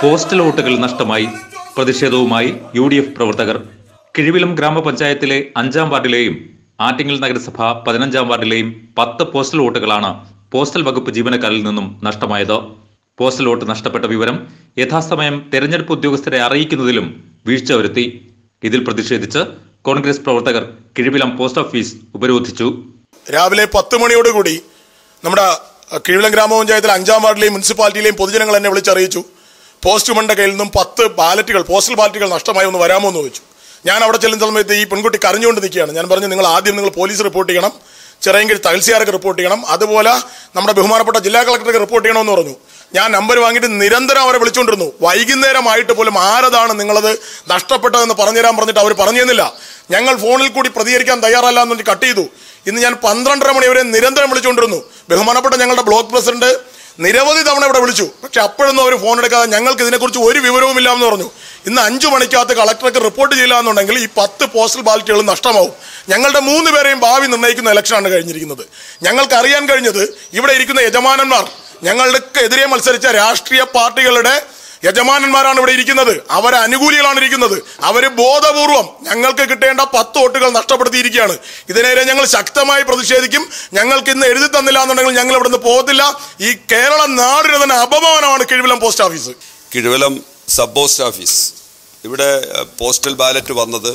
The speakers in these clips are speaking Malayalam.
പോസ്റ്റൽ വോട്ടുകൾ നഷ്ടമായി പ്രതിഷേധവുമായി യു ഡി എഫ് പ്രവർത്തകർ കിഴിവിലം ഗ്രാമപഞ്ചായത്തിലെ അഞ്ചാം വാർഡിലെയും ആറ്റിങ്ങൽ നഗരസഭ പതിനഞ്ചാം വാർഡിലെയും പത്ത് പോസ്റ്റൽ വോട്ടുകളാണ് പോസ്റ്റൽ വകുപ്പ് ജീവനക്കാരിൽ നിന്നും നഷ്ടമായത് പോസ്റ്റൽ വോട്ട് നഷ്ടപ്പെട്ട വിവരം യഥാസമയം തെരഞ്ഞെടുപ്പ് ഉദ്യോഗസ്ഥരെ അറിയിക്കുന്നതിലും വീഴ്ച വരുത്തി ഇതിൽ പ്രതിഷേധിച്ച് കോൺഗ്രസ് പ്രവർത്തകർ കിഴിവിലം പോസ്റ്റ് ഓഫീസ് ഉപരോധിച്ചു രാവിലെ പത്ത് മണിയോടുകൂടി നമ്മുടെ അഹ്, കിഴിവിലം ഗ്രാമപഞ്ചായത്തിലെ അഞ്ചാം വാർഡിലെയും മുനിസിപ്പാലിറ്റിയിലെയും പൊതുജനങ്ങൾ എന്നെ വിളിച്ചറിയിച്ചു പോസ്റ്റ്മാന്റെ കയ്യിൽ നിന്നും പത്ത് ബാലറ്റുകൾ പോസ്റ്റൽ ബാലറ്റുകൾ നഷ്ടമായി ഒന്ന് വരാമോ എന്ന് ചോദിച്ചു ഞാൻ അവിടെ ചെല്ലുന്ന സമയത്ത് ഈ പെൺകുട്ടി കരഞ്ഞുകൊണ്ട് നിൽക്കുകയാണ് ഞാൻ പറഞ്ഞു നിങ്ങൾ ആദ്യം നിങ്ങൾ പോലീസ് റിപ്പോർട്ട് ചെയ്യണം ചിറയൻകീഴ് തഹസിൽദാർക്ക് റിപ്പോർട്ട് ചെയ്യണം അതുപോലെ നമ്മുടെ ബഹുമാനപ്പെട്ട ജില്ലാ കളക്ടർക്ക് റിപ്പോർട്ട് ചെയ്യണമെന്ന് പറഞ്ഞു ഞാൻ നമ്പർ വാങ്ങിയിട്ട് നിരന്തരം അവരെ വിളിച്ചുകൊണ്ടിരുന്നു വൈകുന്നേരമായിട്ട് പോലും ആരതാണ് നിങ്ങളത് നഷ്ടപ്പെട്ടതെന്ന് പറഞ്ഞുതരാൻ പറഞ്ഞിട്ട് അവർ പറഞ്ഞു തന്നില്ല ഞങ്ങൾ ഫോണിൽ കൂടി പ്രതികരിക്കാൻ തയ്യാറല്ല എന്ന് പറഞ്ഞ് കട്ട് ചെയ്തു ഇന്ന് ഞാൻ പന്ത്രണ്ടര മണി വരെ നിരന്തരം വിളിച്ചുകൊണ്ടിരുന്നു ബഹുമാനപ്പെട്ട ഞങ്ങളുടെ ബ്ലോക്ക് പ്രസിഡന്റ് നിരവധി തവണ ഇവിടെ വിളിച്ചു പക്ഷെ അപ്പോഴൊന്നും അവർ ഫോൺ എടുക്കാതെ ഞങ്ങൾക്ക് ഇതിനെക്കുറിച്ച് ഒരു വിവരവും ഇല്ല എന്ന് പറഞ്ഞു ഇന്ന് അഞ്ചു മണിക്കകത്ത് കളക്ടർക്ക് റിപ്പോർട്ട് ചെയ്യില്ല എന്നുണ്ടെങ്കിൽ ഈ പത്ത് പോസ്റ്റൽ ബാലറ്റുകൾ നഷ്ടമാവും ഞങ്ങളുടെ മൂന്ന് പേരെയും ഭാവി നിർണ്ണയിക്കുന്ന ഇലക്ഷനാണ് കഴിഞ്ഞിരിക്കുന്നത് ഞങ്ങൾക്ക് അറിയാൻ കഴിഞ്ഞത് ഇവിടെ ഇരിക്കുന്ന യജമാനന്മാർ ഞങ്ങളുടെ എതിരെ മത്സരിച്ച രാഷ്ട്രീയ പാർട്ടികളുടെ യജമാനന്മാരാണ് ഇവിടെ ഇരിക്കുന്നത് അവരെ അനുകൂലികളാണ് ഇരിക്കുന്നത് അവര് ബോധപൂർവം ഞങ്ങൾക്ക് കിട്ടേണ്ട പത്ത് വോട്ടുകൾ നഷ്ടപ്പെടുത്തിയിരിക്കുകയാണ് ഇതിനെതിരെ ഞങ്ങൾ ശക്തമായി പ്രതിഷേധിക്കും ഞങ്ങൾക്ക് ഇന്ന് എഴുതി തന്നില്ല എന്നുണ്ടെങ്കിൽ ഞങ്ങൾ ഇവിടുന്ന് പോകത്തില്ല ഈ കേരള നാടിന് തന്നെ അപമാനമാണ് Kizhivilam post office Kizhuvalam sub post office ഇവിടെ അഹ്, പോസ്റ്റൽ ബാലറ്റ് വന്നത്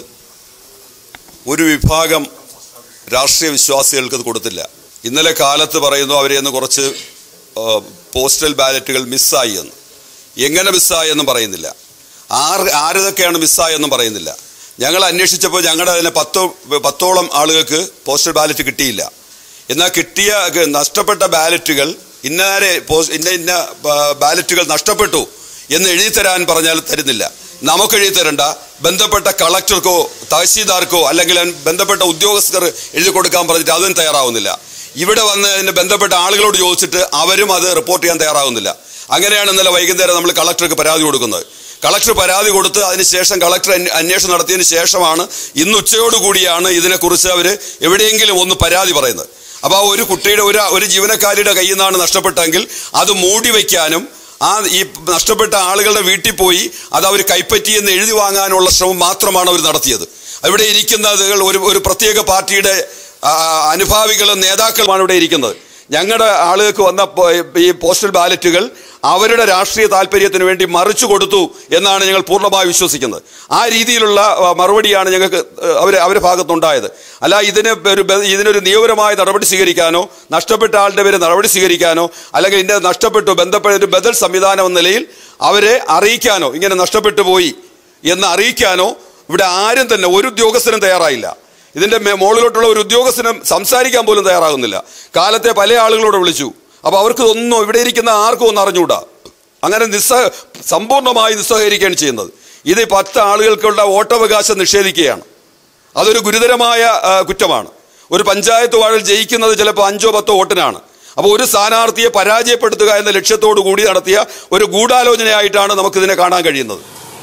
ഒരു വിഭാഗം രാഷ്ട്രീയ വിശ്വാസികൾക്ക് ഇത് കൊടുത്തില്ല ഇന്നലെ കാലത്ത് പറയുന്നു അവരെന്ന് കുറച്ച് അഹ്, പോസ്റ്റൽ ബാലറ്റുകൾ മിസ്സായി എന്ന് എങ്ങനെ മിസ്സായി എന്നും പറയുന്നില്ല ആർ ആരതൊക്കെയാണ് മിസ്സായി എന്നും പറയുന്നില്ല ഞങ്ങൾ അന്വേഷിച്ചപ്പോൾ ഞങ്ങളുടെ അതിന് പത്തോ പത്തോളം ആളുകൾക്ക് പോസ്റ്റൽ ബാലറ്റ് കിട്ടിയില്ല എന്നാൽ കിട്ടിയ ക- നഷ്ടപ്പെട്ട ബാലറ്റുകൾ ഇന്നാരെ പോസ് ഇന്ന ഇന്ന ബ- ബാലറ്റുകൾ നഷ്ടപ്പെട്ടു എന്ന് എഴുതി തരാൻ പറഞ്ഞാൽ തരുന്നില്ല നമുക്ക് എഴുതി തരണ്ട ബന്ധപ്പെട്ട കളക്ടർക്കോ തഹസീൽദാർക്കോ അല്ലെങ്കിൽ അതിന് ബന്ധപ്പെട്ട ഉദ്യോഗസ്ഥർ എഴുതി കൊടുക്കാൻ പറഞ്ഞിട്ട് അതും തയ്യാറാവുന്നില്ല ഇവിടെ വന്ന് അതിന് ബന്ധപ്പെട്ട ആളുകളോട് ചോദിച്ചിട്ട് അവരും അത് റിപ്പോർട്ട് ചെയ്യാൻ തയ്യാറാവുന്നില്ല അങ്ങനെയാണ് ഇന്നലെ വൈകുന്നേരം നമ്മൾ കളക്ടർക്ക് പരാതി കൊടുക്കുന്നത് കളക്ടർ പരാതി കൊടുത്ത് അതിനുശേഷം കളക്ടർ അന്വ- അന്വേഷണം നടത്തിയതിന് ശേഷമാണ് ഇന്ന് ഉച്ചയോടുകൂടിയാണ് ഇതിനെക്കുറിച്ച് അവർ എവിടെയെങ്കിലും ഒന്ന് പരാതി പറയുന്നത് അപ്പോൾ ആ ഒരു കുട്ടിയുടെ ഒരു ഒരു ജീവനക്കാരിയുടെ കയ്യിൽ നിന്നാണ് നഷ്ടപ്പെട്ടെങ്കിൽ അത് മൂടി വയ്ക്കാനും ആ ഈ നഷ്ടപ്പെട്ട ആളുകളുടെ വീട്ടിൽ പോയി അത് അവർ കൈപ്പറ്റിയെന്ന് എഴുതി വാങ്ങാനുള്ള ശ്രമം മാത്രമാണ് അവർ നടത്തിയത് ഇവിടെ ഇരിക്കുന്നത് ഒരു ഒരു പ്രത്യേക പാർട്ടിയുടെ ആ, അനുഭാവികളും നേതാക്കളുമാണ് ഇവിടെ ഇരിക്കുന്നത് ഞങ്ങളുടെ ആളുകൾക്ക് വന്ന പോ- ഈ പോസ്റ്റൽ ബാലറ്റുകൾ അവരുടെ രാഷ്ട്രീയ താല്പര്യത്തിന് വേണ്ടി മറിച്ചു കൊടുത്തു എന്നാണ് ഞങ്ങൾ പൂർണ്ണമായി വിശ്വസിക്കുന്നത് ആ രീതിയിലുള്ള ആ, മറുപടിയാണ് ഞങ്ങൾക്ക് അവർ അവരുടെ ഭാഗത്തുണ്ടായത് അല്ല ഇതിന് ഒരു ബ- ഇതിനൊരു നിയമപരമായ നടപടി സ്വീകരിക്കാനോ നഷ്ടപ്പെട്ട ആളുടെ പേര് നടപടി സ്വീകരിക്കാനോ അല്ലെങ്കിൽ ഇതിൻ്റെ നഷ്ടപ്പെട്ടു ബന്ധപ്പെട്ട ഒരു ബദൽ സംവിധാനം എന്ന നിലയിൽ അവരെ അറിയിക്കാനോ ഇങ്ങനെ നഷ്ടപ്പെട്ടു പോയി എന്ന് അറിയിക്കാനോ ഇവിടെ ആരും തന്നെ ഒരു ഉദ്യോഗസ്ഥനും തയ്യാറായില്ല ഇതിന്റെ മേ- മുകളിലോട്ടുള്ള ഒരു ഉദ്യോഗസ്ഥനും സംസാരിക്കാൻ പോലും തയ്യാറാകുന്നില്ല കാലത്തെ പല ആളുകളോട് വിളിച്ചു അപ്പൊ അവർക്ക് ഒന്നും ഇവിടെ ഇരിക്കുന്ന ആർക്കും ഒന്നും അറിഞ്ഞുകൂടാ അങ്ങനെ നിസ്സ സമ്പൂർണ്ണമായി നിസ്സഹകരിക്കുകയാണ് ചെയ്യുന്നത് ഇത് ഈ പത്ത് ആളുകൾക്കുള്ള വോട്ടവകാശം നിഷേധിക്കുകയാണ് അതൊരു ഗുരുതരമായ ആ, കുറ്റമാണ് ഒരു പഞ്ചായത്ത് വാർഡിൽ ജയിക്കുന്നത് ചിലപ്പോൾ അഞ്ചോ പത്തോ വോട്ടിനാണ് അപ്പോൾ ഒരു സ്ഥാനാർത്ഥിയെ പരാജയപ്പെടുത്തുക എന്ന ലക്ഷ്യത്തോടു കൂടി നടത്തിയ ഒരു ഗൂഢാലോചനയായിട്ടാണ് നമുക്കിതിനെ കാണാൻ കഴിയുന്നത്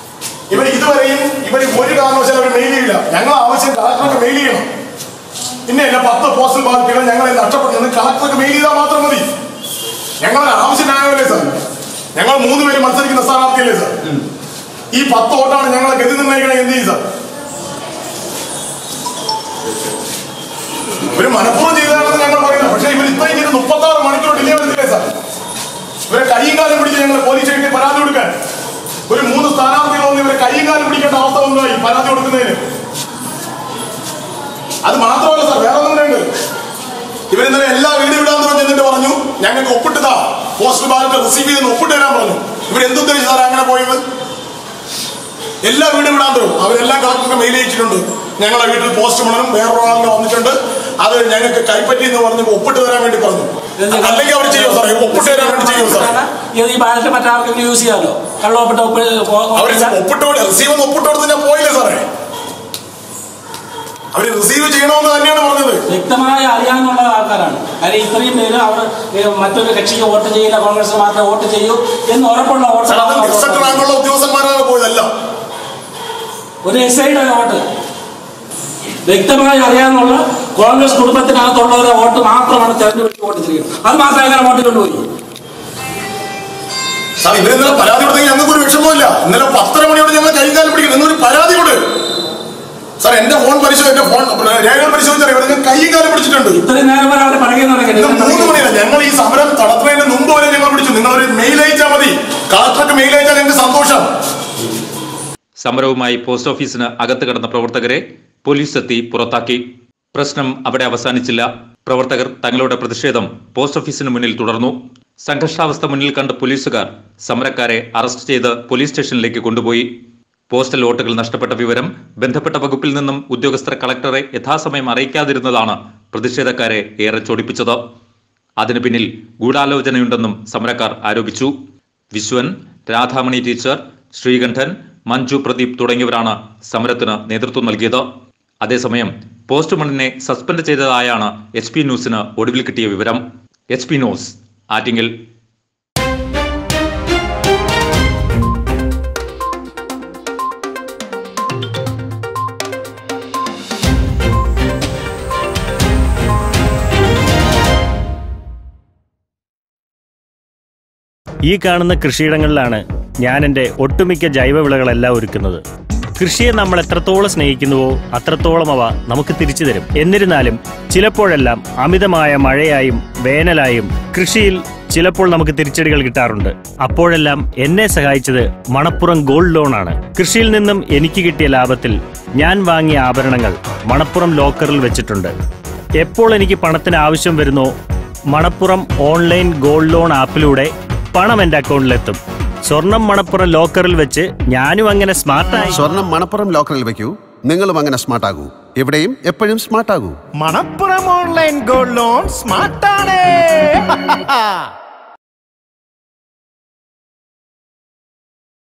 ഇവർ ഇതുവരെയും ഇവർ ഒരു കാരണവശാലും അവർ മെയിൽ ചെയ്യില്ല ഞങ്ങൾ ആവശ്യം കളക്ടർക്ക് മെയിൽ ചെയ്യണം പിന്നെ എന്നെ പത്ത് പോസ്റ്റൽ ബാലറ്റുകൾ ഞങ്ങളെ നഷ്ടപ്പെട്ടത് കളക്ടർക്ക് മെയിൽ ചെയ്താൽ മാത്രം മതി ഞങ്ങളെ ആവശ്യം ന്യായമല്ലേ സാർ ഞങ്ങൾ മൂന്ന് പേര് മത്സരിക്കുന്ന സ്ഥാനാർത്ഥിയല്ലേ സാർ ഈ പത്ത് വോട്ടാണ് ഞങ്ങളെ ഗതി നിർണ്ണയിക്കണേ എന്ത് ചെയ്യും സാർ ഇവര് മനഃപൂർവ്വം ചെയ്തതാണെന്ന് ഞങ്ങൾ പറയുന്നത് പക്ഷേ ഇവർ ഇത്രയും ചെയ്ത് മുപ്പത്തി ആറ് മണിക്കൂർ ഡിലേ വരുന്നില്ലേ സാർ ഇവരെ കൈയും കാലം പിടിച്ച് ഞങ്ങൾ പോലീസ് സ്റ്റേഷനിൽ പരാതി കൊടുക്കാൻ ഒരു മൂന്ന് സ്ഥാനാർത്ഥികൾ വന്ന് ഇവരെ കൈയും കാലം പിടിക്കേണ്ട അവസ്ഥ ഉണ്ടായി പരാതി കൊടുക്കുന്നതിന് അത് മാത്രമല്ല സാർ വേറെ ഒന്നും ഉണ്ട് ഇവരിന്നലെ എല്ലാ വീട് വിടാന്ന് പറഞ്ഞ് എന്നിട്ട് പറഞ്ഞു ഞങ്ങൾക്ക് ഒപ്പിട്ടതാ പോസ്റ്റൽ ബാലറ്റ് റിസീവ് ചെയ്തെന്ന് ഒപ്പിട്ട് തരാൻ പറഞ്ഞു ഇവരെന്തുദ്ദേശിച്ച് സാർ അങ്ങനെ പോയത് എല്ലാ വീടും വിടാൻ തരും അവരെല്ലാം കളക്ടർക്ക് മെയിൽ അയച്ചിട്ടുണ്ട് ഞങ്ങളുടെ വീട്ടിൽ പോസ്റ്റ് മണനും വേറൊരാളിനെ വന്നിട്ടുണ്ട് അത് ഞങ്ങൾക്ക് കൈപ്പറ്റി എന്ന് പറഞ്ഞ് ഒപ്പിട്ട് തരാൻ വേണ്ടി പറഞ്ഞു അല്ലെങ്കിൽ അവർ ചെയ്യോ സാറേ ഒപ്പിട്ട് തരാൻ വേണ്ടി ചെയ്യോ സാർ ഇത് ഈ ബാലറ്റ് മറ്റാർക്കെങ്കിലും യൂസ് ചെയ്യാമല്ലോ കള്ളൊപ്പിട്ട അവർ ഒപ്പിട്ട് റിസീവ് എന്ന് ഒപ്പിട്ട് കൊടുത്ത് ഞാൻ പോയില്ലേ സാറേ അവർ റിസീവ് ചെയ്യണമെന്ന് തന്നെയാണ് പറഞ്ഞത് വ്യക്തമായി അറിയാവുന്ന ആൾക്കാരാണ് കാര്യം ഇത്രയും പേര് അവർ ഏ, മറ്റൊരു കക്ഷിക്ക് വോട്ട് ചെയ്യില്ല കോൺഗ്രസ് മാത്രമേ വോട്ട് ചെയ്യൂ എന്ന് ഉറപ്പുള്ള സാർ അത് ഗസറ്റ് വോട്ട് റാങ്കുള്ള ഉദ്യോഗസ്ഥന്മാരാണ് പോയതല്ല ഒരു എസ് ഐയുടെ വോട്ട് വ്യക്തമായി അറിയാവുന്ന കോൺഗ്രസ് കുടുംബത്തിനകത്തുള്ളവരെ വോട്ട് മാത്രമാണ് തെരഞ്ഞെടുപ്പ് വോട്ട് ചെയ്യുന്നത് അത് മാത്രം എങ്ങനെ വോട്ട് കൊണ്ടുപോയി സാർ ഇവർ ഇന്നലെ പരാതി കൊടുത്തെങ്കിൽ ഞങ്ങൾക്ക് ഒരു വിഷമമില്ല ഇന്നലെ പത്തര മണിയോടെ ഞങ്ങൾ കൈകാലം പിടിക്കണം എന്നൊരു പരാതി കൊടു സാർ എന്റെ ഫോൺ പരിശോധന എന്റെ ഫോൺ രേഖകൾ പരിശോധിച്ചാൽ ഇവിടെ ഞാൻ കൈയും കാലം പിടിച്ചിട്ടുണ്ട് ഇത്രയും നേരം വരെ അവരെ പറയും ഇന്ന് മൂന്ന് മണിയല്ല ഞങ്ങൾ ഈ സമരം നടത്തുന്നതിന് മുമ്പ് വരെ ഞങ്ങൾ വിളിച്ചു നിങ്ങൾ ഒരു മെയിൽ അയച്ചാൽ മതി കളക്ടർക്ക് മെയിൽ അയച്ചാൽ ഞങ്ങൾക്ക് സന്തോഷം സമരവുമായി പോസ്റ്റ് ഓഫീസിന് അകത്ത് കടന്ന പ്രവർത്തകരെ പോലീസ് എത്തി പുറത്താക്കി പ്രശ്നം അവിടെ അവസാനിച്ചില്ല പ്രവർത്തകർ തങ്ങളുടെ പ്രതിഷേധം പോസ്റ്റ് ഓഫീസിന് മുന്നിൽ തുടർന്നു സംഘർഷാവസ്ഥ മുന്നിൽ കണ്ട പോലീസുകാർ സമരക്കാരെ അറസ്റ്റ് ചെയ്ത് പോലീസ് സ്റ്റേഷനിലേക്ക് കൊണ്ടുപോയി പോസ്റ്റൽ വോട്ടുകൾ നഷ്ടപ്പെട്ട വിവരം ബന്ധപ്പെട്ട വകുപ്പിൽ നിന്നും ഉദ്യോഗസ്ഥർ കളക്ടറെ യഥാസമയം അറിയിക്കാതിരുന്നതാണ് പ്രതിഷേധക്കാരെ ഏറെ ചൊടിപ്പിച്ചത് അതിനു പിന്നിൽ ഗൂഢാലോചനയുണ്ടെന്നും സമരക്കാർ ആരോപിച്ചു വിശ്വൻ രാധാമണി ടീച്ചർ ശ്രീകണ്ഠൻ മഞ്ജു പ്രദീപ് തുടങ്ങിയവരാണ് സമരത്തിന് നേതൃത്വം നൽകിയത് അതേസമയം പോസ്റ്റ്മണിനെ സസ്പെൻഡ് ചെയ്തതായാണ് എച്ച് പി ന്യൂസിന് ഒടുവിൽ കിട്ടിയ വിവരം എച്ച് പി ന്യൂസ് ആറ്റിങ്ങൽ ഈ കാണുന്ന കൃഷിയിടങ്ങളിലാണ് ഞാൻ എൻ്റെ ഒട്ടുമിക്ക ജൈവവിളകളെല്ലാം ഒരുക്കുന്നത് കൃഷിയെ നമ്മൾ എത്രത്തോളം സ്നേഹിക്കുന്നുവോ അത്രത്തോളം അവ നമുക്ക് തിരിച്ചു തരും എന്നിരുന്നാലും ചിലപ്പോഴെല്ലാം അമിതമായ മഴയായും വേനലായും കൃഷിയിൽ ചിലപ്പോൾ നമുക്ക് തിരിച്ചടികൾ കിട്ടാറുണ്ട് അപ്പോഴെല്ലാം എന്നെ സഹായിച്ചത് മണപ്പുറം ഗോൾഡ് ലോൺ ആണ് കൃഷിയിൽ നിന്നും എനിക്ക് കിട്ടിയ ലാഭത്തിൽ ഞാൻ വാങ്ങിയ ആഭരണങ്ങൾ മണപ്പുറം ലോക്കറിൽ വെച്ചിട്ടുണ്ട് എപ്പോൾ എനിക്ക് പണത്തിന് ആവശ്യം വരുന്നോ മണപ്പുറം ഓൺലൈൻ ഗോൾഡ് ലോൺ ആപ്പിലൂടെ പണം എന്റെ അക്കൗണ്ടിലെത്തും സ്വർണം മണപ്പുറം ലോക്കറിൽ വെച്ച് ഞാനും അങ്ങനെ സ്മാർട്ടായി സ്വർണം മണപ്പുറം ലോക്കറിൽ വെക്കൂ നിങ്ങളും അങ്ങനെ സ്മാർട്ട് ആകൂ എവിടെയും എപ്പോഴും സ്മാർട്ട് ആകൂ മണപ്പുറം ഓൺലൈൻ ഗോൾഡ് ലോൺ സ്മാർട്ടാണ്